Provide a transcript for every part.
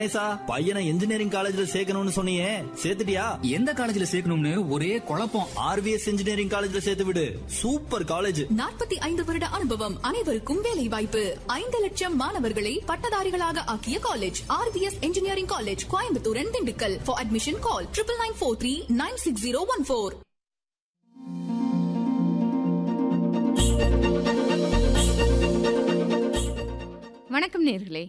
கணேசா பையனை இன்ஜினியரிங் காலேஜ்ல சேர்க்கணும்னு சொன்னியே சேர்த்துட்டியா எந்த காலேஜ்ல சேர்க்கணும்னு ஒரே குழப்பம் ஆர்விஎஸ் இன்ஜினியரிங் காலேஜ்ல சேர்த்து விடு சூப்பர் காலேஜ் நாற்பத்தி ஐந்து வருட அனுபவம் அனைவருக்கும் வேலை வாய்ப்பு ஐந்து லட்சம் மாணவர்களை பட்டதாரிகளாக ஆக்கிய college RVS engineering college Coimbatore and Dindigul for admission call triple nine four three nine six zero one four வணக்கம் நேர்களே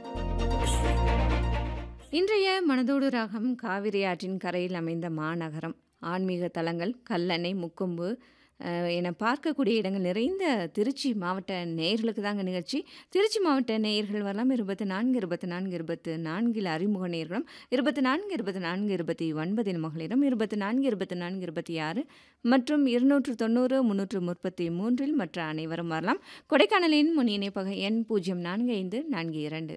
இன்றைய மனதோடு ராகம் காவிரி ஆற்றின் கரையில் அமைந்த மாநகரம் ஆன்மீக தலங்கள் கல்லணை முக்கொம்பு அஹ், என பார்க்கக்கூடிய இடங்கள் நிறைந்த திருச்சி மாவட்ட நேயர்களுக்கு தாங்க நிகழ்ச்சி திருச்சி மாவட்ட நேயர்கள் வரலாம் இருபத்தி நான்கு இருபத்தி நான்கு இருபத்து நான்கில் அறிமுக நேர்களும் இருபத்தி நான்கு இருபத்தி நான்கு இருபத்தி ஒன்பதில் மகளிரும் இருபத்தி நான்கு இருபத்தி நான்கு இருபத்தி ஆறு மற்றும் இருநூற்று தொண்ணூறு முன்னூற்று முப்பத்தி மூன்றில் மற்ற அனைவரும் வரலாம் கொடைக்கானலின் முன் இணைப்பக எண் பூஜ்ஜியம் நான்கு ஐந்து நான்கு இரண்டு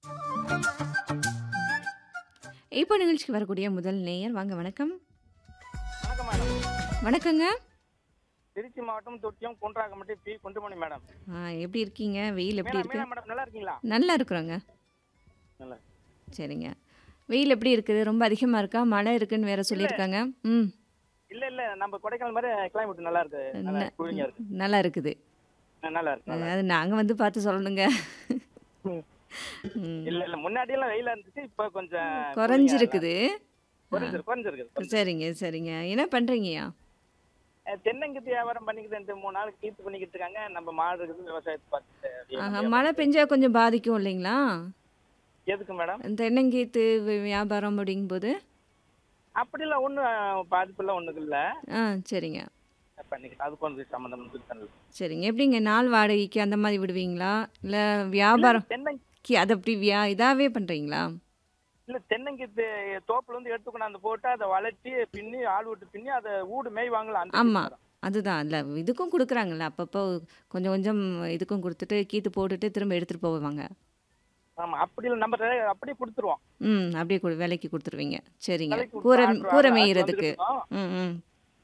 இப்போ நிகழ்ச்சிக்கு வரக்கூடிய முதல் நேயர் வாங்க வணக்கம் வணக்கம் மேடம் வணக்கங்க திருச்சி மாவட்டம் தொட்டியம் குன்றாகம்பட்டி பி குண்டுமணி மேடம் ஆ எப்படி இருக்கீங்க வெயில் எப்படி மீனா இருக்கு மீனா மேடம் நல்லா இருக்கீங்களா நல்லா இருக்கிறோங்க நல்லா சரிங்க வெயில் எப்படி இருக்குது ரொம்ப அதிகமாக இருக்கா மழை இருக்குன்னு வேற சொல்லியிருக்காங்க ம் இல்ல இல்ல நம்ம கொடைக்கானல் மாதிரி கிளைமேட் நல்லா இருக்கு நல்லா ந- கூலிங்கா இருக்கு நல்லா இருக்குது அஹ் நல்லா இருக்கு நல்லா அது நாங்கள் வந்து பார்த்து சொல்லணுங்க இருக்கு. ம். இல்ல இல்ல முன்னாடி எல்லாம் வெயிலா இருந்துச்சு இப்ப கொஞ்சம் குறைஞ்சிருக்குது குறைஞ்சிருக்கு குறைஞ்சிருக்கு சரிங்க சரிங்க என்ன பண்ணுறீங்கய்யா அஹ் தென்னங்கீத்து வியாபாரம் பண்ணிக்கிட்டு ரெண்டு மூணு நாள் கீத்து பண்ணிக்கிட்டு இருக்காங்க நம்ம மாடு இருக்குது விவசாயத்தை பார்த்துட்டு அப்படியே ஆஹா நம்ம மழை பெஞ்சா கொஞ்சம் பாதிக்கும் இல்லைங்களா எதுக்கு மேடம் தென்னங்கீத்து வி- வியாபாரம் அப்படிங்கும்போது அப்படிலாம் ஒன்றும் பாதிப்புலாம் ஒண்ணுக்கு இல்ல ஆ சரிங்க பண்ணிக்கிட்டு அதுக்கு வந்து சம்மந்தம் பண்ணல சரிங்க எப்படிங்க நாள் வாடகைக்கு அந்த மாதிரி விடுவீங்களா இல்லை வியாபாரம் தென்னை கி- அது அப்படி வியா இதாகவே பண்ணுறீங்களா இல்ல தென்னங்கீத்து தோப்புல இருந்து எடுத்து கொண்டாந்து போட்டு அதை வளர்த்தி பின்னி ஆள் விட்டு பின்னி அதை ஊடு மேய்வாங்களா அந்த ஆமா. வியாபாரம். அதுதான் இல்லை இதுக்கும் கொடுக்குறாங்கல்ல அப்பப்போ கொஞ்சம் கொஞ்சம் இதுக்கும் கொடுத்துட்டு கீத்து போட்டுட்டு திரும்ப எடுத்துகிட்டு போவாங்க ஆமா அப்படி இல்ல நம்ம ரெ- அப்படியே கொடுத்துருவோம் ம் அப்படியே கொடு விலைக்கு கொடுத்துருவீங்க சரிங்க விலைக்கு கூரை கொடுத்து கூரை ஆடு மேய்கிறதுக்கு வந்துட்டு ம் ம்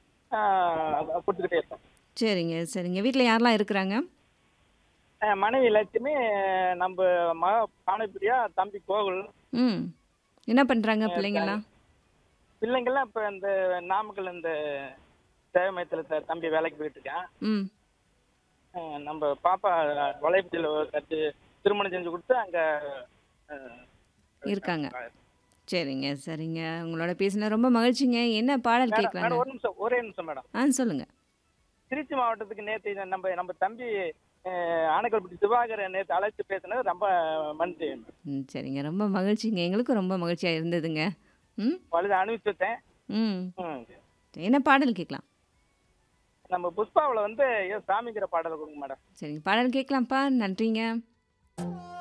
ஆஹ் அதை கொடுத்துக்கிட்டே இருப்போம் சரிங்க சரிங்க வீட்டில் யாரெல்லாம் இருக்கிறாங்க ஆஹ் மனைவி லட்சுமி நம்ம மக பானைப்பிரியா தம்பி கோகுல் ம் என்ன பண்ணுறாங்க பிள்ளைங்கள்லாம் பிள்ளைங்கெல்லாம் இப்ப இந்த நாமக்கல் இந்த சேவை மையத்துல த- தம்பி வேலைக்கு போயிட்டு இருக்கேன் ம் ஆஹ் நம்ம பாப்பா வளையப்பட்டியில கட்டு திருமணம் செஞ்சு கொடுத்து அங்க ஆஹ், இருக்காங்க சரிங்க சரிங்க உங்களோட பேசின ரொம்ப மகிழ்ச்சிங்க என்ன பாடல் மேடம் கேட்கலாங்க மேடம் ஒரு நிமிஷம் ஒரே நிமிஷம் மேடம் ஆ சொல்லுங்கள் திருச்சி மாவட்டத்துக்கு நேற்று இதை நம்ம நம்ம தம்பி அஹ், ஆனைக்கல்பட்டி திவாகர் நேற்று அழைச்சு பேசினது ரொம்ப நன்றி ம் சரிங்க ரொம்ப மகிழ்ச்சிங்க எங்களுக்கும் ரொம்ப மகிழ்ச்சியாக இருந்ததுங்க ம் வலுது அனுப்பிச்சுட்டேன் ம் ம். என்ன பாடல் கேட்கலாம் நம்ம புஷ்பாவில் வந்து ஏ சாமிங்கிற பாடலை கொடுங்க மேடம் சரிங்க பாடல் கேட்கலாம்ப்பா நன்றிங்க